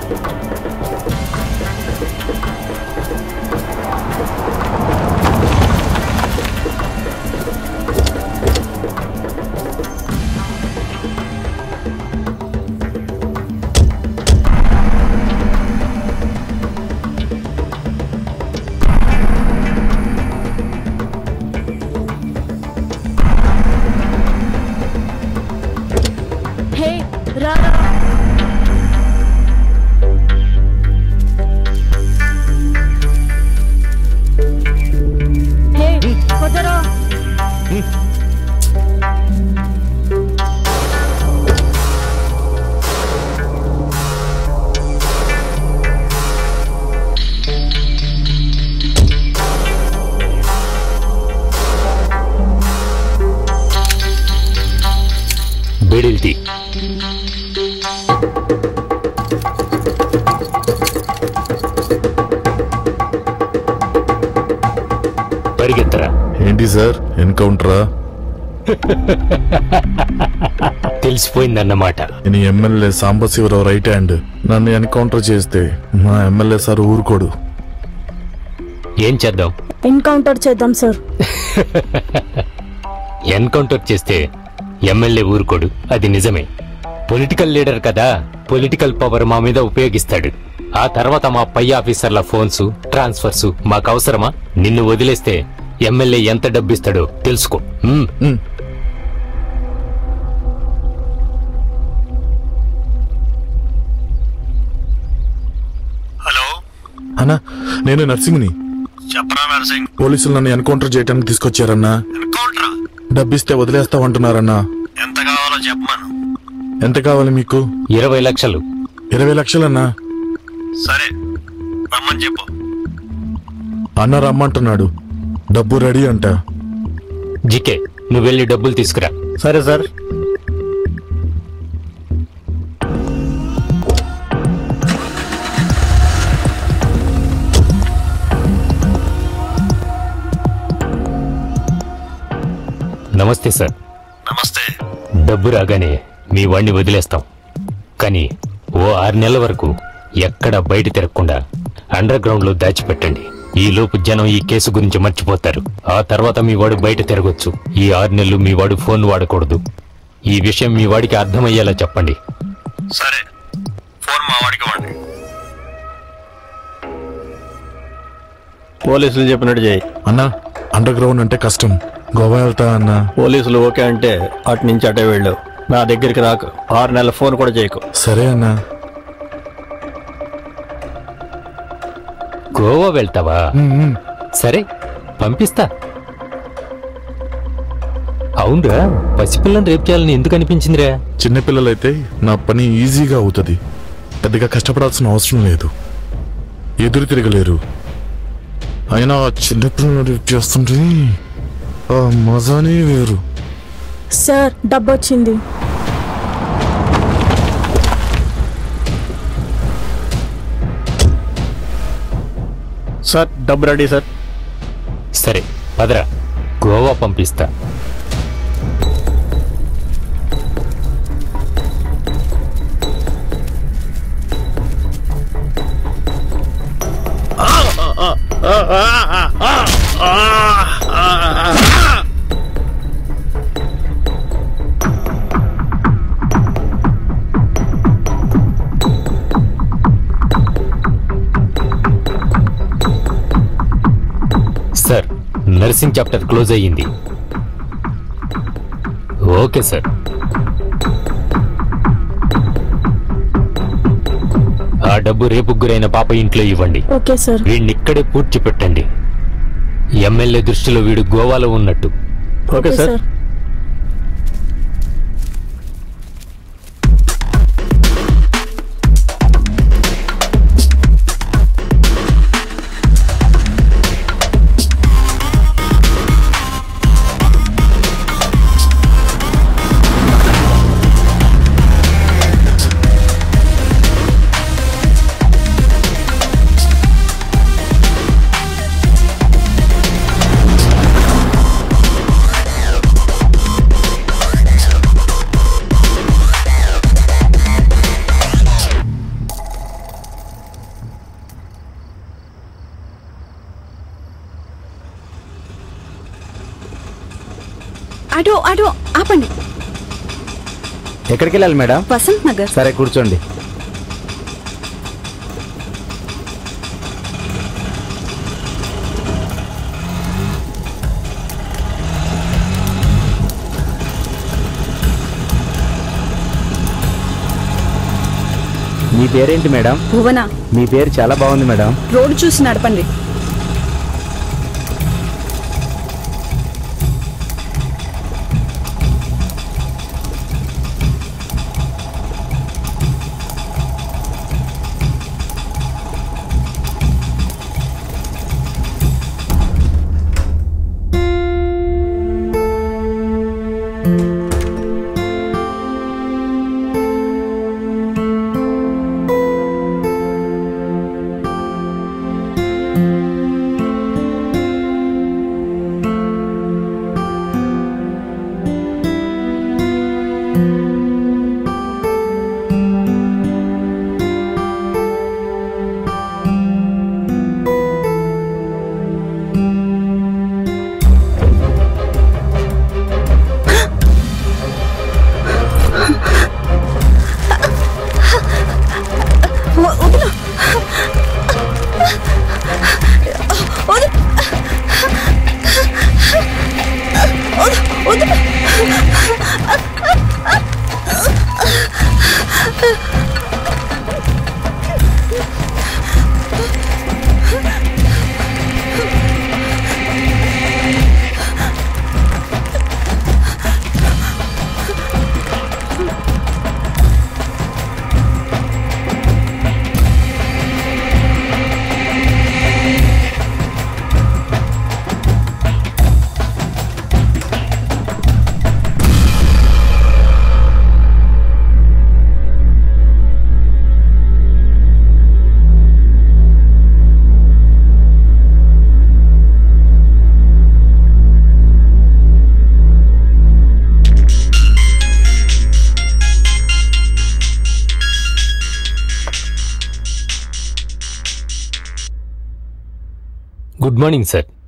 హే రారా హే కుదరా బీడీలు తీ పరిగెత్తరా ఏంటి సార్ ఎన్కౌంటరా తెలిసిపోయిందన్నమాట నేను ఎమ్మెల్యే సాంబశివరావు రైట్ హ్యాండ్ నన్ను ఎన్కౌంటర్ చేస్తే మా ఎమ్మెల్యే సార్ ఊరుకోడు ఏం చేద్దాం ఎన్కౌంటర్ చేద్దాం సార్ ఎన్కౌంటర్ చేస్తే ఎమ్మెల్యే ఊరుకోడు అది నిజమే పొలిటికల్ లీడర్ కదా పొలిటికల్ పవర్ మా మీద ఉపయోగిస్తాడు ఆ తర్వాత మా పై ఆఫీసర్ల ఫోన్స్ ట్రాన్స్ఫర్స్ మాకు అవసరమా నిన్ను వదిలేస్తే ఎమ్మెల్యే ఎంత డబ్బిస్తాడో తెలుసుకో ఉమ్, ఉమ్. హలో అన్నా నేను నర్సింగ్ని చెప్పరా నర్సింగ్ పోలీసులు నన్ను ఎన్కౌంటర్ చేయడానికి తీసుకొచ్చారన్నా ఎన్కౌంటరా డబ్బిస్తే వదిలేస్తామంటున్నారన్నా ఎంత కావాలో చెప్పమను ఎంత కావాలి మీకు ఇరవై లక్షలు ఇరవై లక్షలన్నా సరే రమ్మని చెప్పు అన్న రమ్మంటున్నాడు డబ్బు రెడీ అంట జికే నువ్వు వెళ్ళి డబ్బులు తీసుకురా సరే సార్ నమస్తే సార్ నమస్తే డబ్బు రాగానే మీ వాణ్ణి వదిలేస్తాం కానీ ఓ ఆరు నెలల వరకు ఎక్కడ బయట తిరగకుండా అండర్ గ్రౌండ్ లో దాచిపెట్టండి ఈ లోపు జనం ఈ కేసు గురించి మర్చిపోతారు ఆ తర్వాత మీ వాడు బయట తిరగొచ్చు ఈ ఆరు నెలలు మీ వాడు ఫోన్ వాడకూడదు ఈ విషయం మీ వాడికి అర్థమయ్యేలా చెప్పండి సరే ఫోన్ మా వాడికి ఇవ్వండి పోలీసులు చెప్పినట్టు చేయి అన్నా అండర్ గ్రౌండ్ అంటే కష్టం గోవా వెళ్తా అన్నా పోలీసులు ఓకే అంటే అటు నుంచి అటే వెళ్ళు నా దగ్గరికి రాకు ఆరు నెలల ఫోన్ కూడా చేయకు సరే అన్నా గోవా వెళ్తావా ఉమ్, ఉమ్. సరే పంపిస్తా అవునరా పసిపిల్లని రేపు చేయాలని ఎందుకు అనిపించిందిరా చిన్నపిల్లలైతే నా పని ఈజీగా అవుతుంది పెద్దగా కష్టపడాల్సిన అవసరం లేదు ఎదురు తిరగలేరు అయినా ఆ చిన్నపిల్లలు రేపు చేస్తుంటే ఆ మజానే వేరు సార్ డబ్బు వచ్చింది సార్ డబ్బు రెడీ సార్ సరే పదరా గోవా పంపిస్తా సార్ నర్సింగ్ చాప్టర్ క్లోజ్ అయ్యింది ఓకే సార్ ఆ డబ్బు రేపు గురైన పాప ఇంట్లో ఇవ్వండి ఓకే సార్ వీడిని ఇక్కడే పూడ్చిపెట్టండి ఎమ్మెల్యే దృష్టిలో వీడు గోవాలో ఉన్నట్టు ఓకే సార్ ఆటో ఆటో ఆపండి ఎక్కడికి వెళ్ళాలి మేడం వసంత్ నగర్ సరే కూర్చోండి మీ పేరేంటి మేడం భువన మీ పేరు చాలా బాగుంది మేడం రోడ్డు చూసి నడపండి వ- వదిలు. వదిలు. వదిలు. వదిలు. Good morning sir